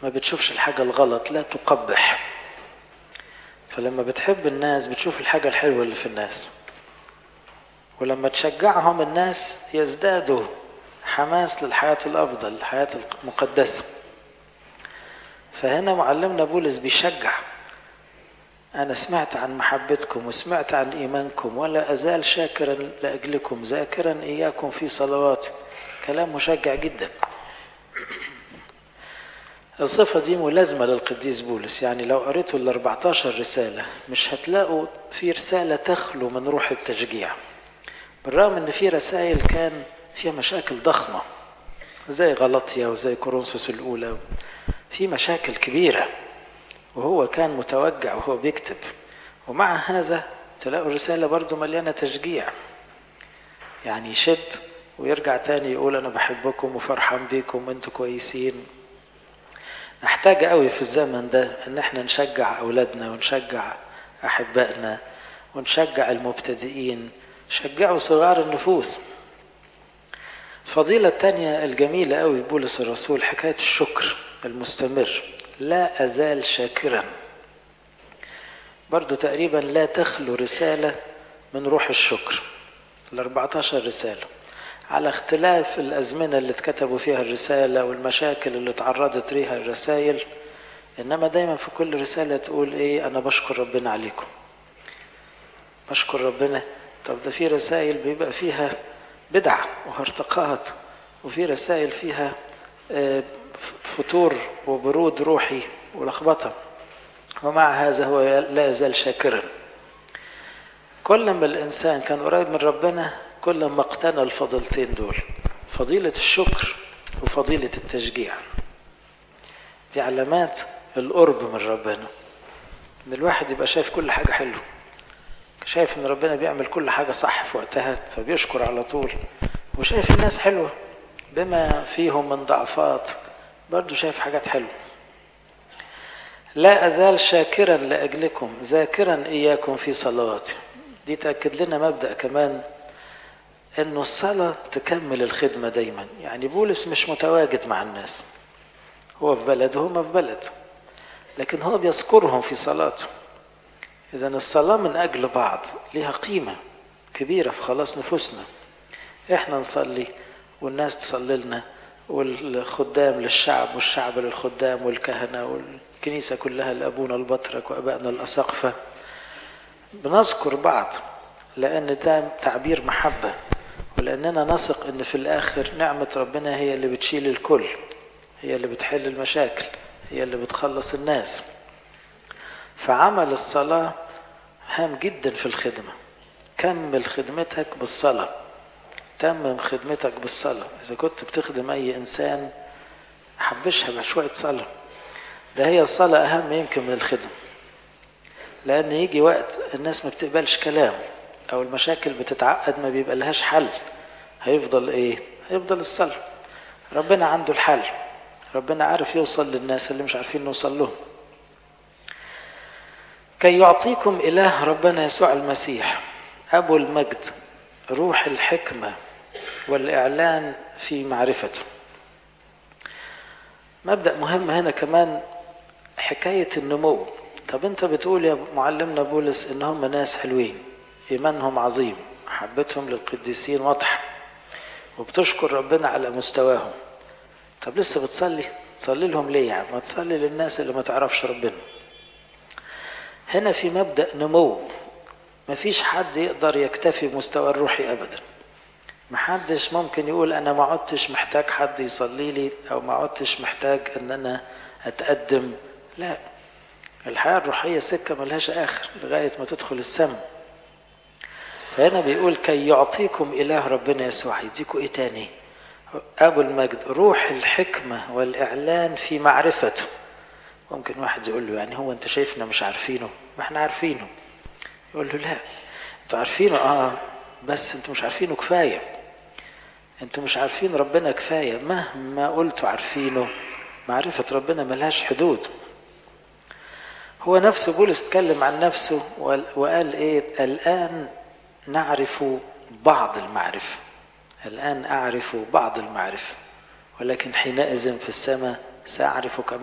ما بتشوفش الحاجة الغلط لا تقبح فلما بتحب الناس بتشوف الحاجة الحلوة اللي في الناس ولما تشجعهم الناس يزدادوا حماس للحياة الأفضل الحياة المقدسة فهنا معلمنا بولس بيشجع أنا سمعت عن محبتكم وسمعت عن إيمانكم ولا أزال شاكرا لأجلكم ذاكرا إياكم في صلواتي كلام مشجع جدا الصفة دي ملازمة للقديس بولس يعني لو قريتوا ال 14 رسالة مش هتلاقوا في رسالة تخلو من روح التشجيع بالرغم ان في رسائل كان فيها مشاكل ضخمة زي غلطية وزي كورنثوس الأولى في مشاكل كبيرة وهو كان متوجع وهو بيكتب ومع هذا تلاقوا الرسالة برضو مليانة تشجيع يعني يشد ويرجع تاني يقول أنا بحبكم وفرحان بيكم وانتوا كويسين نحتاج قوي في الزمن ده ان احنا نشجع اولادنا ونشجع احبائنا ونشجع المبتدئين شجعوا صغار النفوس الفضيلة الثانية الجميلة قوي في بولس الرسول حكاية الشكر المستمر لا أزال شاكرا برضو تقريبا لا تخلو رسالة من روح الشكر ال 14 رسالة على اختلاف الأزمنة اللي اتكتبوا فيها الرسالة والمشاكل اللي تعرضت ليها الرسائل إنما دايما في كل رسالة تقول إيه أنا بشكر ربنا عليكم بشكر ربنا طب ده في رسائل بيبقى فيها بدع وهرطقات وفي رسائل فيها فتور وبرود روحي ولخبطة ومع هذا هو لا يزال شاكرا كل ما الإنسان كان قريب من ربنا كل ما اقتنى الفضيلتين دول فضيلة الشكر وفضيلة التشجيع دي علامات القرب من ربنا ان الواحد يبقى شايف كل حاجة حلوة شايف ان ربنا بيعمل كل حاجة صح في وقتها فبيشكر على طول وشايف الناس حلوة بما فيهم من ضعفات برضو شايف حاجات حلوة لا أزال شاكرا لأجلكم ذاكرا إياكم في صلواتي دي تأكد لنا مبدأ كمان انه الصلاة تكمل الخدمة دايما يعني بولس مش متواجد مع الناس هو في بلد وهم في بلد لكن هو بيذكرهم في صلاته إذا الصلاة من أجل بعض لها قيمة كبيرة في خلاص نفوسنا إحنا نصلي والناس تصلي لنا والخدام للشعب والشعب للخدام والكهنة والكنيسة كلها لأبونا البطرك وأبائنا الأساقفة بنذكر بعض لأن ده تعبير محبة ولأننا نثق أن في الآخر نعمة ربنا هي اللي بتشيل الكل هي اللي بتحل المشاكل هي اللي بتخلص الناس فعمل الصلاة هام جدا في الخدمة كمل خدمتك بالصلاة تمم خدمتك بالصلاة إذا كنت بتخدم أي إنسان حبشها بشوية صلاة ده هي الصلاة أهم يمكن من الخدمة لأن يجي وقت الناس ما بتقبلش كلام أو المشاكل بتتعقد ما بيبقى لهاش حل هيفضل إيه؟ هيفضل الصلاة ربنا عنده الحل ربنا عارف يوصل للناس اللي مش عارفين نوصل لهم كي يعطيكم إله ربنا يسوع المسيح أبو المجد روح الحكمة والإعلان في معرفته مبدأ مهم هنا كمان حكاية النمو طب أنت بتقول يا معلمنا بولس إن هم ناس حلوين إيمانهم عظيم محبتهم للقديسين واضحة وبتشكر ربنا على مستواهم طب لسه بتصلي تصلي لهم ليه يعني ما تصلي للناس اللي ما تعرفش ربنا هنا في مبدأ نمو مفيش حد يقدر يكتفي بمستوى الروحي أبدا محدش ممكن يقول أنا ما عدتش محتاج حد يصلي لي أو ما عدتش محتاج أن أنا أتقدم لا الحياة الروحية سكة ملهاش آخر لغاية ما تدخل السماء فهنا بيقول كي يعطيكم إله ربنا يسوع يديكوا إيه تاني أبو المجد روح الحكمة والإعلان في معرفته ممكن واحد يقول له يعني هو أنت شايفنا مش عارفينه ما احنا عارفينه يقول له لا انتوا عارفينه اه بس انتوا مش عارفينه كفاية انتوا مش عارفين ربنا كفاية مهما قلتوا عارفينه معرفة ربنا ملهاش حدود هو نفسه بولس اتكلم عن نفسه وقال ايه الآن نعرف بعض المعرفة الآن أعرف بعض المعرفة ولكن حينئذ في السماء سأعرف كما